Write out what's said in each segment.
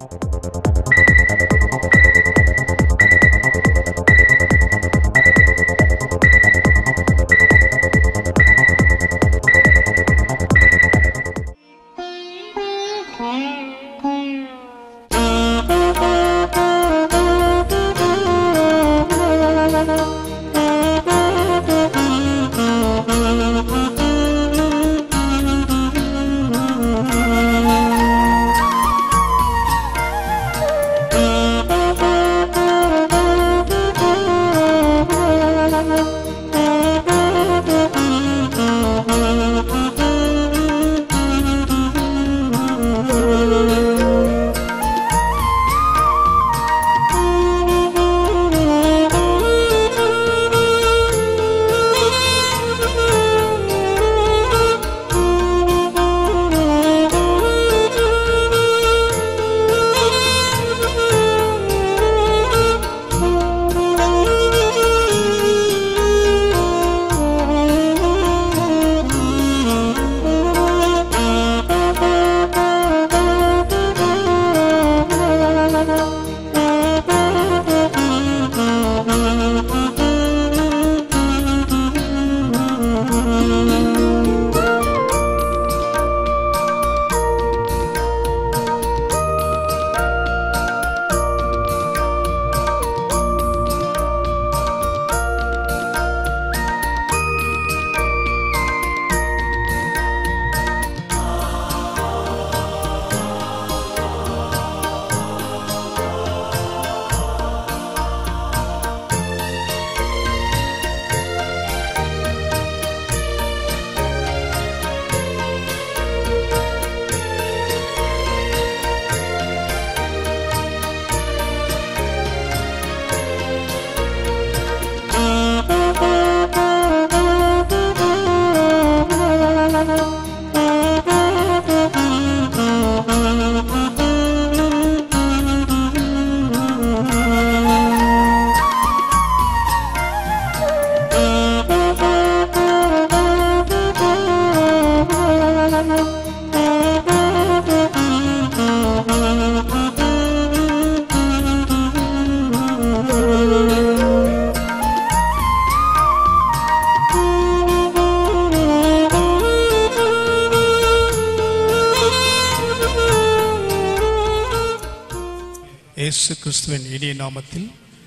இயேசு கிறிஸ்துவின் இனிய நாமத்தில்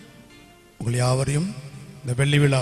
உங்கள் யாவரையும் இந்த வெள்ளி விழா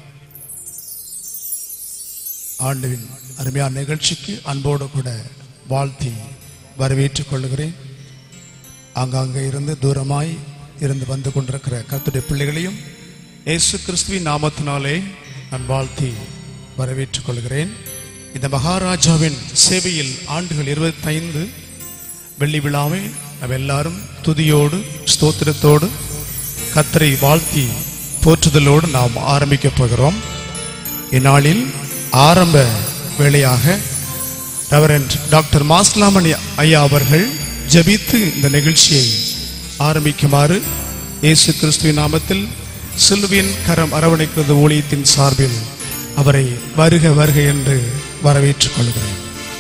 ஆண்டுவின் அருமையான நிகழ்ச்சிக்கு அன்போடு கூட வாழ்த்தி வரவேற்றுக் கொள்கிறேன் ஆங்காங்கே இருந்து தூரமாய் இருந்து வந்து கொண்டிருக்கிற கர்த்தருடைய பிள்ளைகளையும் இயேசு கிறிஸ்துவின் நாமத்தினாலே நான் வாழ்த்தி வரவேற்றுக் கொள்கிறேன் இந்த மகாராஜாவின் சேவையில் ஆண்டுகள் இருபத்தைந்து வெள்ளி விழாவை நம்ம எல்லாரும் துதியோடு ஸ்தோத்திரத்தோடு கத்தரை வாழ்த்தி போற்றுதலோடு நாம் ஆரம்பிக்கப் போகிறோம் இந்நாளில் ஆரம்ப வேளையாக ரெவரண்ட் டாக்டர் மாஸ்லாமணி ஐயா அவர்கள் ஜெபித்து இந்த நிகழ்ச்சியை ஆரம்பிக்குமாறு இயேசு கிறிஸ்துவின் நாமத்தில் சிலுவின் கரம் அரவணைக்கிறது ஊழியத்தின் சார்பில் அவரை வருக வருக என்று வரவேற்றுக் கொள்கிறேன்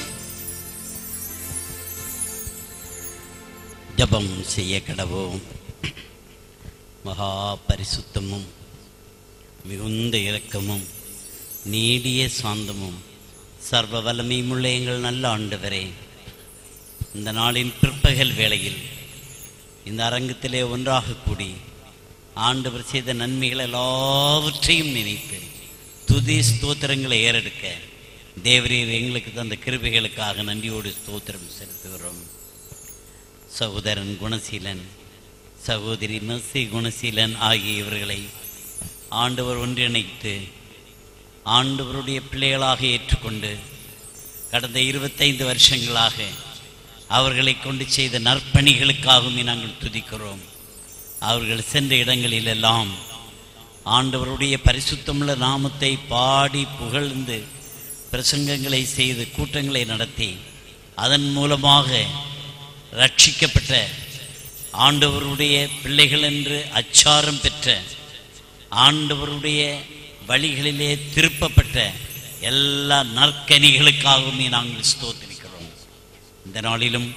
ஜபம் செய்ய கடவோம் மகா பரிசுத்தமும் மிகுந்த இரக்கமும் நீடிய சாந்தமும் சர்வ வல்லமையுமுள்ள எங்கள் நல்ல ஆண்டவரே இந்த நாளின் பிற்பகல் வேளையில் இந்த அரங்கத்திலே ஒன்றாக கூடி ஆண்டவர் செய்த நன்மைகள் எல்லாவற்றையும் நினைத்து துதி ஸ்தோத்திரங்களை ஏறெடுக்க தேவரீர் எங்களுக்கு தந்த கிருபைகளுக்காக நன்றியோடு ஸ்தோத்திரம் செலுத்துகிறோம் சகோதரன் குணசீலன் சகோதரி மெர்சி குணசீலன் ஆகிய இவர்களை ஆண்டவர் ஒன்றிணைத்து ஆண்டவருடைய பிள்ளைகளாக ஏற்றுக்கொண்டு கடந்த இருபத்தைந்து வருஷங்களாக அவர்களை கொண்டு செய்த நற்பணிகளுக்காகவே நாங்கள் துதிக்கிறோம் அவர்கள் சென்ற இடங்களிலெல்லாம் ஆண்டவருடைய பரிசுத்தமுள்ள நாமத்தை பாடி புகழ்ந்து பிரசங்கங்களை செய்து கூட்டங்களை நடத்தி அதன் மூலமாக ரட்சிக்கப்பட்ட ஆண்டவருடைய பிள்ளைகள் என்று அச்சாரம் பெற்ற ஆண்டவருடைய வழிகளிலே திருப்பப்பட்ட எல்லா நற்கனிகளுக்காகவுமே நாங்கள் ஸ்தோத்திரிக்கிறோம் இந்த நாளிலும்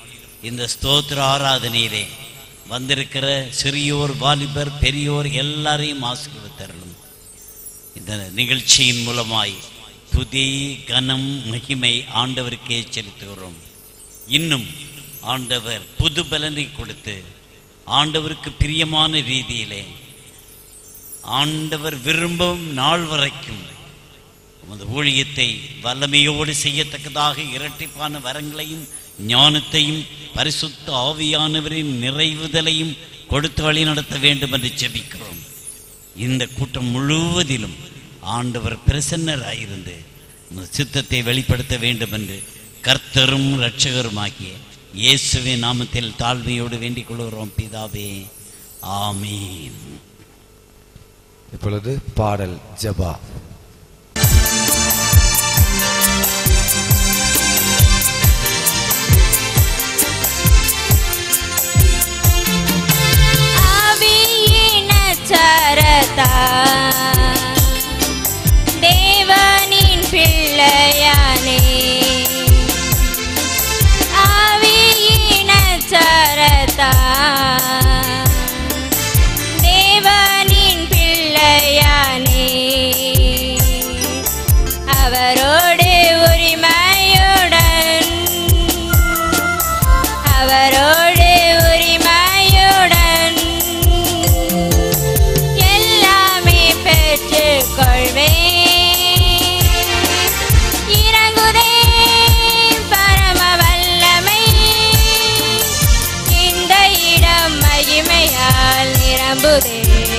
இந்த ஸ்தோத்திர ஆராதனையிலே வந்திருக்கிற சிறியோர் வாலிபர் பெரியோர் எல்லாரையும் ஆசீர்வத்தரலும் இந்த நிகழ்ச்சியின் மூலமாய் துதி கனம் மகிமை ஆண்டவருக்கே செலுத்துகிறோம் இன்னும் ஆண்டவர் புது பலனை கொடுத்து ஆண்டவருக்கு பிரியமான ரீதியிலே ஆண்டவர் விரும்பும் நாள் வரைக்கும் உமது ஊழியத்தை வல்லமையோடு செய்யத்தக்கதாக இரட்டிப்பான வரங்களையும் ஞானத்தையும் பரிசுத்த ஆவியானவரின் நிறைவுதலையும் கொடுத்து வழி நடத்த வேண்டும் என்று ஜெபிக்கிறோம் இந்த கூட்டம் முழுவதிலும் ஆண்டவர் பிரசன்னராயிருந்து உமது சித்தத்தை வெளிப்படுத்த வேண்டும் என்று கர்த்தரும் இரட்சகருமாகிய இயேசுவின் நாமத்தில் தாழ்மையோடு வேண்டிக் கொள்கிறோம் பிதாவே ஆமீன் இப்பொழுது பாடல் ஜபா ஆவியினச்சரதா தேவனின் பிள்ளையானே ஆவியினச்சரதா தேவனின் பிள்ளையானே அவரோடு உரிமையுடன் அவரோடு உரிமையுடன் எல்லாமே பெற்றுக்கொள்வேன் இறங்குதே பரம வல்லமை இந்த இடம் மகிமையால் நிரம்புதே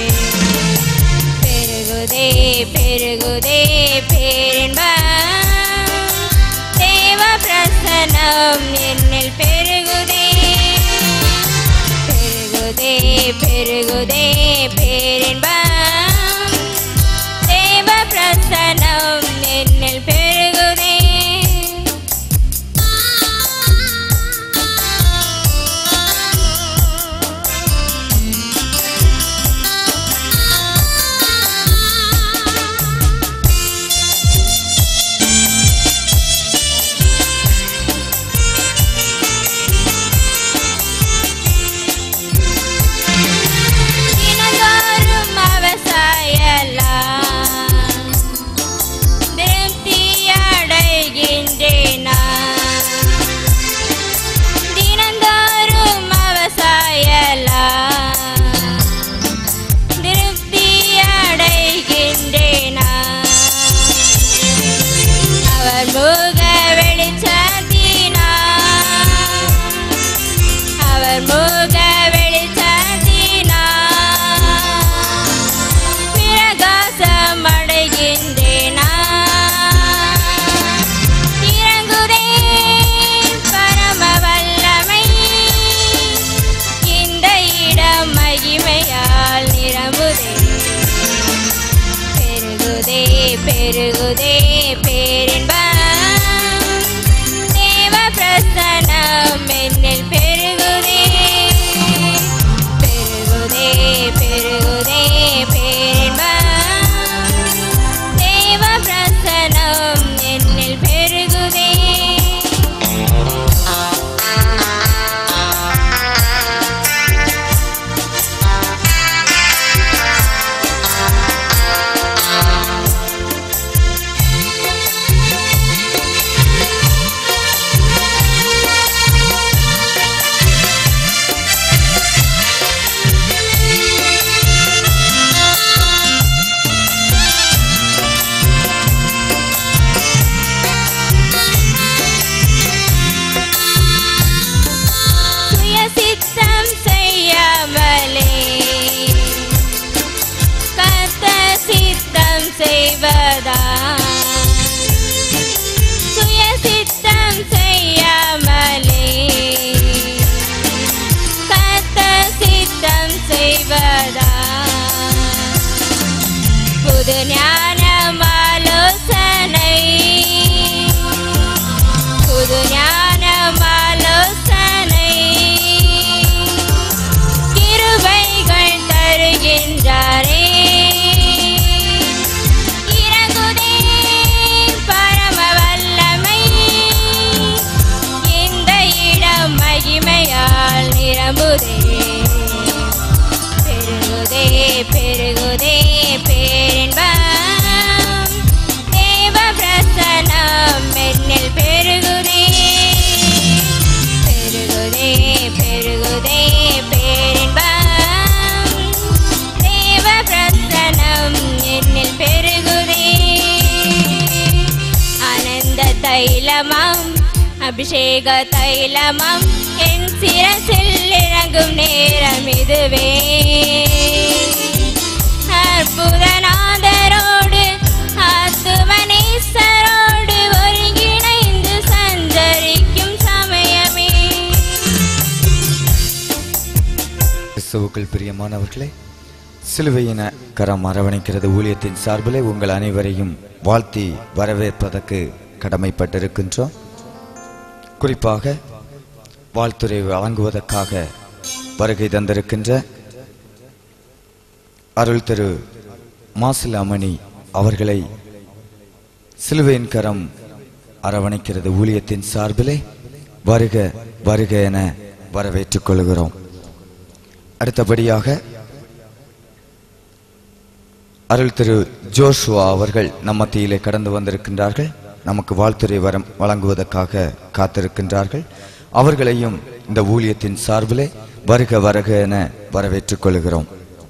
பெருகுதே பெருகுதே பேரின்பம் தேவ பிரசனம் என்னில் பெருகுதே பெருகுதே பெருகுதே பேரின்பம் தேவ பிரசனம் என்னில் பெருகுதே தினந்தோறும் அவசாயலாம் திருப்தி அடைகின்றேனா தினந்தோறும் அவசாயலாம் திருப்தி அடைகின்றேனா அவர் முக வெளிச்சத்தினா அவர் முக வெளிச்சத்தினா பிரகாசம் அடைகின்றேனா இறங்குதே பரம வல்லமை இந்த இடம் மகிமையால் நிரம்புதே பெருகுதே பெருகுதே பேரின்பம் தைலமாம் அபிஷேக தைலமாம் என் சிரசில் இறங்கும் நேரம் இதுவே அற்புதநாதரோடு ஆத்துமனேசரோடு ஒருங்கிணைந்து சஞ்சரிக்கும் சமயமே கிறிஸ்துவுக்குள் பிரியமானவர்களே சிலுவையின கரம் அரவணைக்கிறது ஊழியத்தின் சார்பிலே உங்கள் அனைவரையும் வாழ்த்தி வரவேற்பதற்கு கடமைப்பட்டிருக்கின்றோம் குறிப்பாக வாழ்த்துறை வழங்குவதற்காக வருகை தந்திருக்கின்ற அருள் திரு மாசில் அமணி அவர்களை சிலுவையின் கரம் அரவணைக்கிறது ஊழியத்தின் சார்பிலே வருக வருக என வரவேற்றுக் கொள்கிறோம் அடுத்தபடியாக அருள் திரு ஜோஷுவா அவர்கள் நம் மத்தியிலே கடந்து வந்திருக்கின்றார்கள் நமக்கு வாழ்த்துறை வரம் வழங்குவதற்காக காத்திருக்கின்றார்கள் அவர்களையும் இந்த ஊழியத்தின் சார்பிலே வருக வருக என வரவேற்றுக் கொள்கிறோம்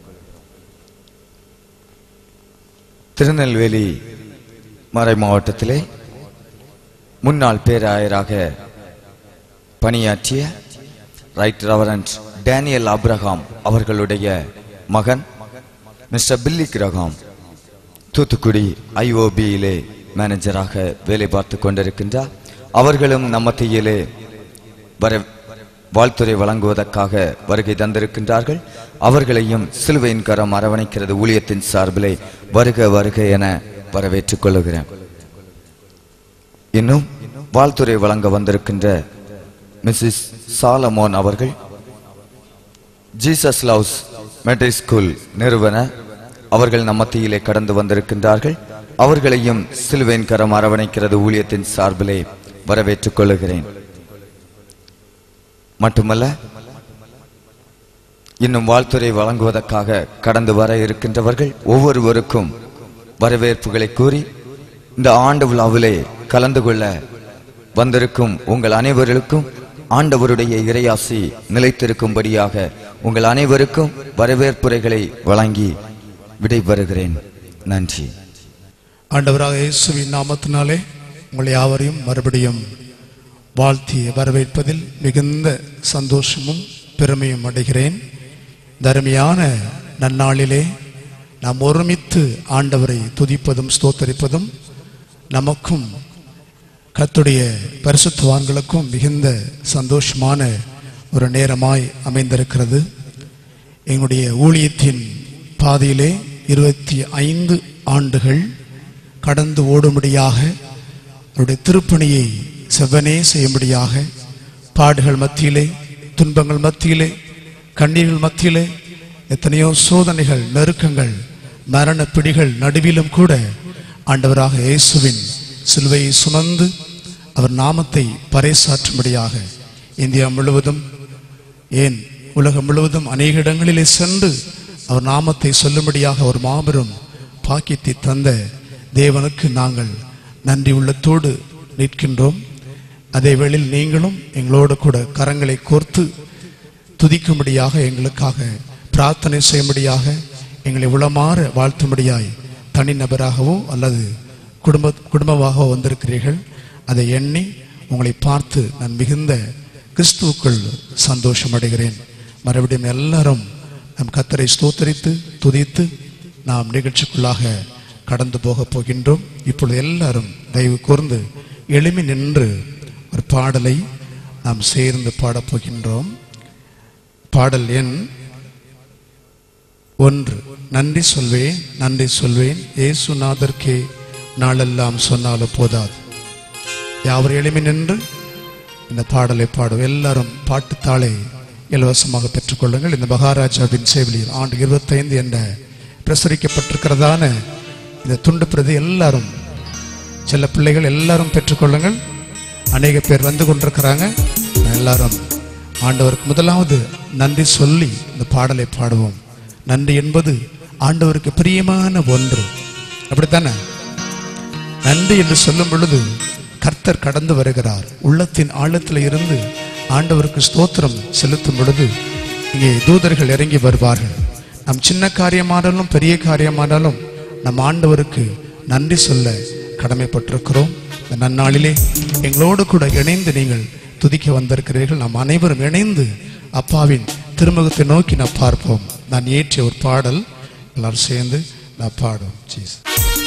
திருநெல்வேலி மறை மாவட்டத்திலே முன்னாள் பேராயராக பணியாற்றிய ரைட் ரெவரண்ட் டேனியல் அப்ரஹாம் அவர்களுடைய மகன் மிஸ்டர் பில்லி கிரகாம் தூத்துக்குடி ஐஓபியிலே மேனேஜராக வேலை பார்த்து கொண்டிருக்கின்றார் அவர்களும் நம்மத்தியிலே வர வாழ்த்துறை வழங்குவதற்காக வருகை தந்திருக்கின்றார்கள் அவர்களையும் சிலுவையின் கரம் அரவணைக்கிறது ஊழியத்தின் சார்பிலே வருக வருக என வரவேற்றுக் கொள்ளுகிறேன் இன்னும் வாழ்த்துறை வழங்க வந்திருக்கின்ற மிஸ்ஸஸ் சாலமோன் அவர்கள் ஜீசஸ் லவ்ஸ் மெட்ரி ஸ்கூல் நிறுவனர் அவர்கள் நம் மத்தியிலே கடந்து வந்திருக்கின்றார்கள் அவர்களையும் சிலுவையின் கரம் அரவணைக்கிறது ஊழியத்தின் சார்பிலே வரவேற்றுக் கொள்ளுகிறேன் மட்டுமல்ல இன்னும் வாழ்த்துறை வழங்குவதற்காக கடந்து வர இருக்கின்றவர்கள் ஒவ்வொருவருக்கும் வரவேற்புகளை கூறி இந்த ஆண்டு விழாவிலே கலந்து கொள்ள வந்திருக்கும் உங்கள் அனைவருக்கும் ஆண்டவருடைய இறையாசி நிலைத்திருக்கும்படியாக உங்கள் அனைவருக்கும் வரவேற்புரைகளை வழங்கி விடைபெறுகிறேன் நன்றி ஆண்டவராக இயேசுவின் நாமத்தினாலே உங்களை யாவரையும் மறுபடியும் வாழ்த்தி வரவேற்பதில் மிகுந்த சந்தோஷமும் பெருமையும் அடைகிறேன் இந்த அருமையான நன்னாளிலே நாம் ஒருமித்து ஆண்டவரை துதிப்பதும் ஸ்தோத்தரிப்பதும் நமக்கும் கர்த்தருடைய பரிசுத்தவான்களுக்கும் மிகுந்த சந்தோஷமான ஒரு நேரமாய் அமைந்திருக்கிறது எங்களுடைய ஊழியத்தின் பாதையிலே இருபத்தி ஐந்து ஆண்டுகள் கடந்து ஓடும்படியாக அவருடைய திருப்பணியை செவ்வனே செய்யும்படியாக பாடுகள் மத்தியிலே துன்பங்கள் மத்தியிலே கண்ணீர்கள் மத்தியிலே எத்தனையோ சோதனைகள் நெருக்கங்கள் மரண பிடிகள் நடுவிலும் கூட ஆண்டவராக இயேசுவின் சிலுவையை சுமந்து அவர் நாமத்தை பறைசாற்றும்படியாக இந்தியா முழுவதும் ஏன் உலகம் முழுவதும் அநேக இடங்களிலே சென்று அவர் நாமத்தை சொல்லும்படியாக ஒரு மாபெரும் பாக்கியத்தை தந்த தேவனுக்கு நாங்கள் நன்றி உள்ளத்தோடு நிற்கின்றோம் அதே வேளையில் நீங்களும் எங்களோடு கூட கரங்களை கோர்த்து துதிக்கும்படியாக எங்களுக்காக பிரார்த்தனை செய்யும்படியாக எங்களை உளமாற வாழ்த்தும்படியாய் தனிநபராகவோ அல்லது குடும்ப குடும்பமாகவோ வந்திருக்கிறீர்கள் அதை எண்ணி உங்களை பார்த்து நான் மிகுந்த கிறிஸ்துவுக்குள் சந்தோஷம் அடைகிறேன் மறுபடியும் எல்லாரும் நம் கத்தரை ஸ்தோத்தரித்து துதித்து நாம் நிகழ்ச்சிக்குள்ளாக கடந்து போக போகின்றோம் இப்பொழுது எல்லாரும் தயவு கூர்ந்து எழுமி நின்று ஒரு பாடலை நாம் சேர்ந்து பாடப் போகின்றோம் பாடல் எண் ஒன்று நன்றி சொல்வேன் நன்றி சொல்வேன் ஏசுநாதர்க்கே நாளெல்லாம் சொன்னாலும் போதாது யாவர் எளிமை நின்று இந்த பாடலை பாடும் எல்லாரும் பாட்டுத்தாளை இலவசமாக பெற்றுக்கொள்ளுங்கள் இந்த மகாராஜாவின் சேவலியில் ஆண்டு இருபத்தைந்து என்ற பிரசுரிக்கப்பட்டிருக்கிறதான இந்த துண்டு பிரதி எல்லாரும் சில பிள்ளைகள் எல்லாரும் பெற்றுக்கொள்ளுங்கள் அநேக பேர் வந்து கொண்டிருக்கிறாங்க எல்லாரும் ஆண்டவருக்கு முதலாவது நன்றி சொல்லி இந்த பாடலை பாடுவோம் நன்றி என்பது ஆண்டவருக்கு பிரியமான ஒன்று அப்படித்தானே நன்றி என்று சொல்லும் பொழுது கர்த்தர் கடந்து வருகிறார் உள்ளத்தின் ஆழத்தில் இருந்து ஆண்டவருக்கு ஸ்தோத்திரம் செலுத்தும் பொழுது இங்கே தூதர்கள் இறங்கி வருவார்கள் நம் சின்ன காரியமானாலும் பெரிய காரியமானாலும் நம் ஆண்டவருக்கு நன்றி சொல்ல கடமைப்பட்டிருக்கிறோம் இந்த நன்னாளிலே எங்களோடு கூட இணைந்து நீங்கள் துதிக்க வந்திருக்கிறீர்கள் நாம் அனைவரும் இணைந்து அப்பாவின் திருமுகத்தை நோக்கி நான் பார்ப்போம் நான் ஏற்றிய ஒரு பாடல் எல்லாரும் சேர்ந்து நான் பாடுவோம் ஜீசஸ்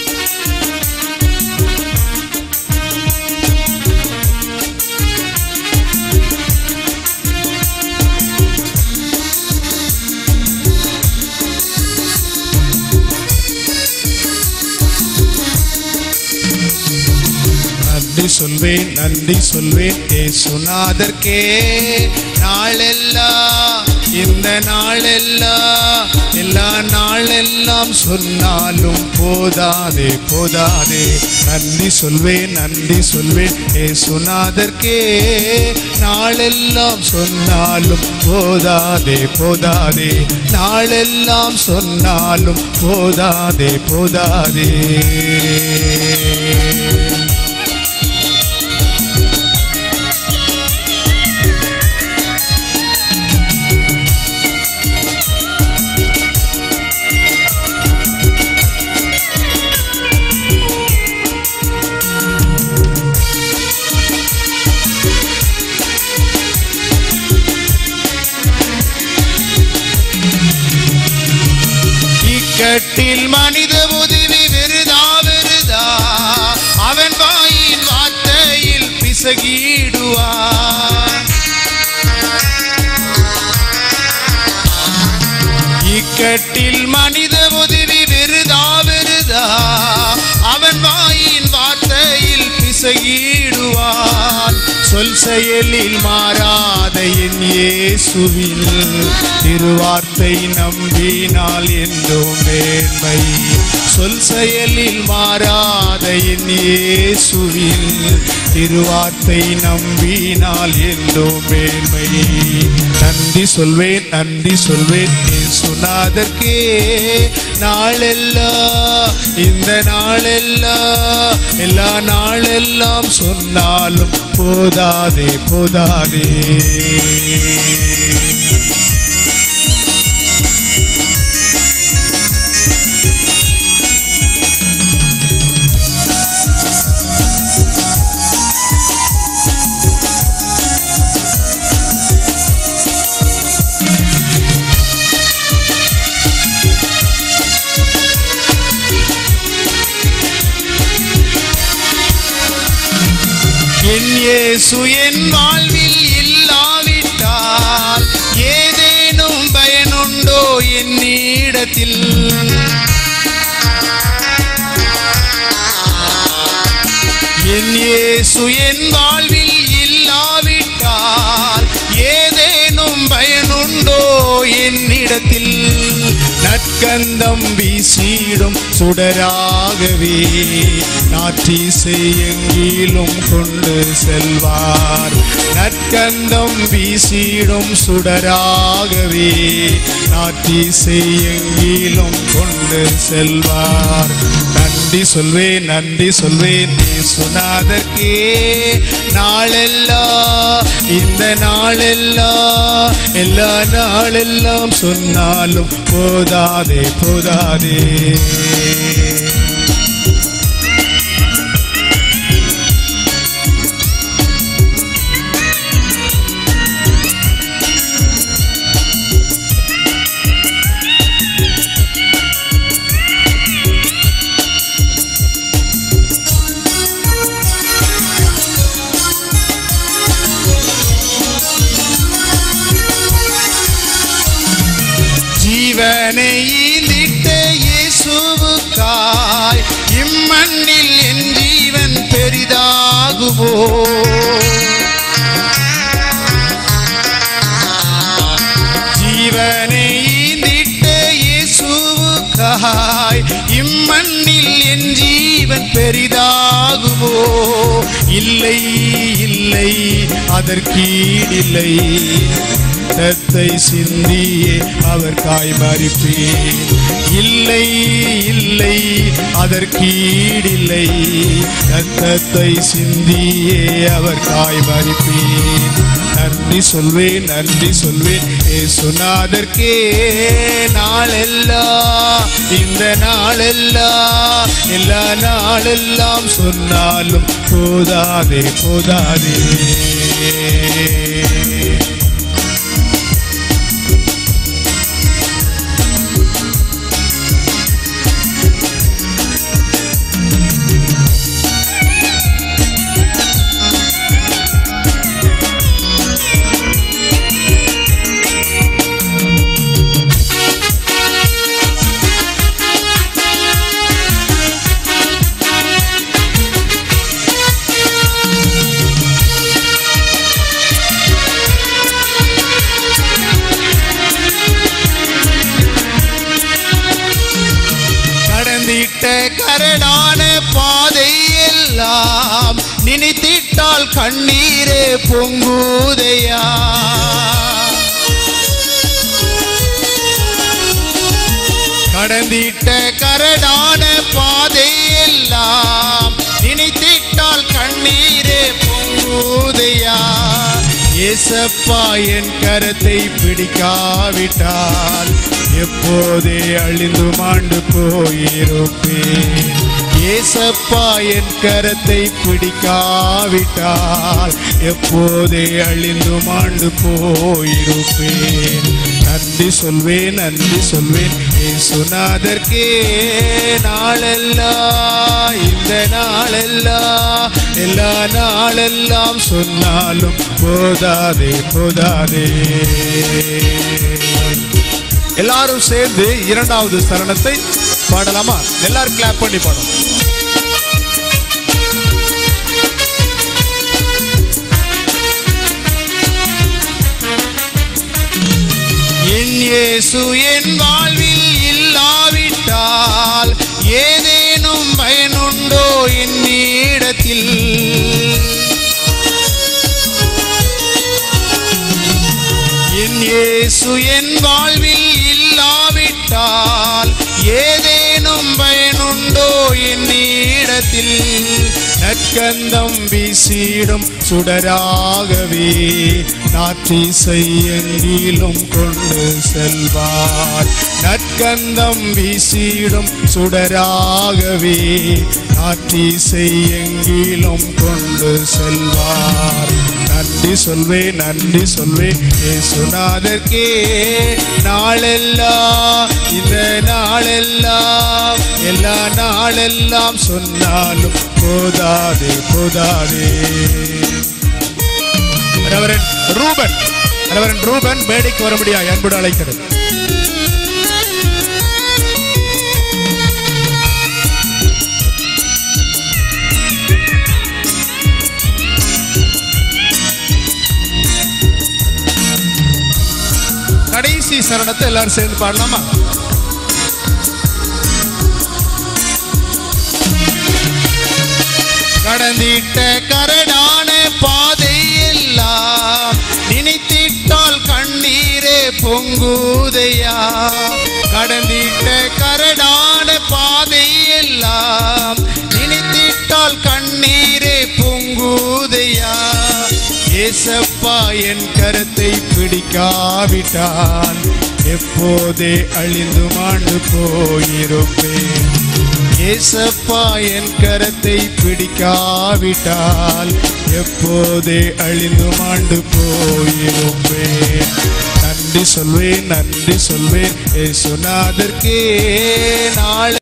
நன்றி சொல்வேன் நன்றி சொல்வேன் ஏசுநாதர்க்கே நாளெல்லாம் இந்த நாளெல்லாம் எல்லா நாளெல்லாம் சொன்னாலும் போதாதே போதாதே நன்றி சொல்வேன் நன்றி சொல்வேன் ஏசுநாதர்க்கே நாளெல்லாம் சொன்னாலும் போதாதே போதாதே நாளெல்லாம் சொன்னாலும் போதாதே போதாதே இக்கட்டில் மனித உதவி வெறுதா வெறுதா அவன் வாயின் வார்த்தையில் பிசகிடுவான் இக்கட்டில் மனித உதவி வெறுதா வெறுதா அவன் வாயின் வார்த்தையில் பிசகிடுவான் சொல் செயலில் மாறாத என் இயேசுவில் திருவார்த்தை நம்பினால் என்றும் மேன்மை சொல் செயலில் மாறாத என் இயேசுவில் திருவார்த்தை நம்பினால் என்றும் மேன்மை நன்றி சொல்வேன் நன்றி சொல்வேன் சுனாதற்கே நாளெல்லாம் இந்த நாளெல்லாம் எல்லா நாளெல்லாம் சொன்னாலும் போதாதே போதாதே என் இயேசு என் வாழ்வில் இல்லாவிட்டால் ஏதேனும் பயனுண்டோ என்னிடத்தில் என் இயேசு என் வாழ்வில் இல்லாவிட்டால் ஏதேனும் பயனுண்டோ என்னிடத்தில் நற்கந்தம் வீசிடும் சுடராகவே நாற்றீசை எங்கிலும் கொண்டு செல்வார் நற்கந்தம் வீசிடும் சுடராகவே நாற்றீசை எங்கிலும் கொண்டு செல்வார் நன்றி சொல்வேன் நன்றி சொல்வேன் நீ சொன்னாதற்கே நாளெல்லாம் இந்த நாளெல்லாம் எல்லா நாளெல்லாம் சொன்னாலும் போதாதே போதாதே ஜீவனை ஈந்திட்ட இயேசுவுக்காய் இம்மண்ணில் என் ஜீவன் பெரிதாகுமோ ஜீவனை ஈந்திட்ட இயேசுவுக்காய் இம்மண்ணில் என் ஜீவன் பெரிதாகுமோ இல்லை இல்லை அதற்கீடில்லை ரத்தத்தை சிந்தியே அவர் காய் மறிப்பேன் இல்லை இல்லை அதற்கீடில்லை ரத்தத்தை சிந்தியே அவர் காய் மறிப்பேன் நன்றி சொல்வேன் நன்றி சொல்வேன் ஏசுநாதர்க்கே நாளெல்லாம் இந்த நாளெல்லாம் எல்லா நாளெல்லாம் சொன்னாலும் போதாதே போதாதே கடந்திட்ட கரடான பாதை எல்லாம் நினைத்திட்டால் கண்ணீரே பொங்குதையா கடந்திட்ட கரடான பாதை எல்லாம் நினைத்திட்டால் கண்ணீரே பொங்குதையா ஏசப்பா என் கரத்தை பிடிக்காவிட்டால் எப்போதே அழிந்து மாண்டு போயிருப்பேன் ஏசப்பா என் கரத்தை பிடிக்காவிட்டால் எப்போதே அழிந்து மாண்டு போயிருப்பேன் நன்றி சொல்வேன் நன்றி சொல்வேன் ஏசுநாதர்க்கே நாளெல்லாம் இந்த நாளெல்லாம் எல்லா நாளெல்லாம் சொன்னாலும் போதாதே போதாதே எல்லாரும் சேர்ந்து இரண்டாவது சரணத்தை பாடலாமா எல்லாரும் கிளாப் பண்ணி பாடணும் என் இயேசு என் வாழ்வில் இல்லாவிட்டால் ஏதேனும் பயனுண்டோ என்னிடத்தில் என் இயேசு என் வாழ்வில் இல்லாவிட்டால் ஏதேனும் பயனுண்டோ என்னிடத்தில் நற்கந்தம் வீசிடும் சுடராகவே நாற்றிசை எங்கிலும் கொண்டு செல்வார் நற்கந்தம் வீசிடும் சுடராகவே நாற்றிசை எங்கிலும் கொண்டு செல்வார் நன்றி சொல்வேன் நன்றி சொல்வேன் ஏசுநாதர்க்கே நாளெல்லாம் இந்த நாளெல்லாம் எல்லா நாளெல்லாம் சொன்னாலும் போதாதே போதாதே ரெவரன் ரூபன் ரெவரன் ரூபன் மேடைக்கு வர முடியாது அன்புடு அழைக்கிறது கடைசி சரணத்தை எல்லாரும் சேர்ந்து பாடலாமா கடந்திட்ட கரடான பாதை எல்லாம் நினைத்திட்டால் கண்ணீரே பொங்குதையா கடந்திட்ட கரடான பாதை எல்லாம் நினைத்திட்டால் கண்ணீரே பொங்குதையா ஏசப்பா என் கரத்தை பிடிக்காவிட்டால் எப்போதே அழிந்து மாண்டு போயிருப்பேன் ஏசப்பா என் கரத்தை பிடிக்காவிட்டால் எப்போதே அழிந்து மாண்டு போயிருப்பேன் நன்றி சொல்வேன் நன்றி சொல்வேன் ஏசுநாதர்க்கே நாளெல்லாம்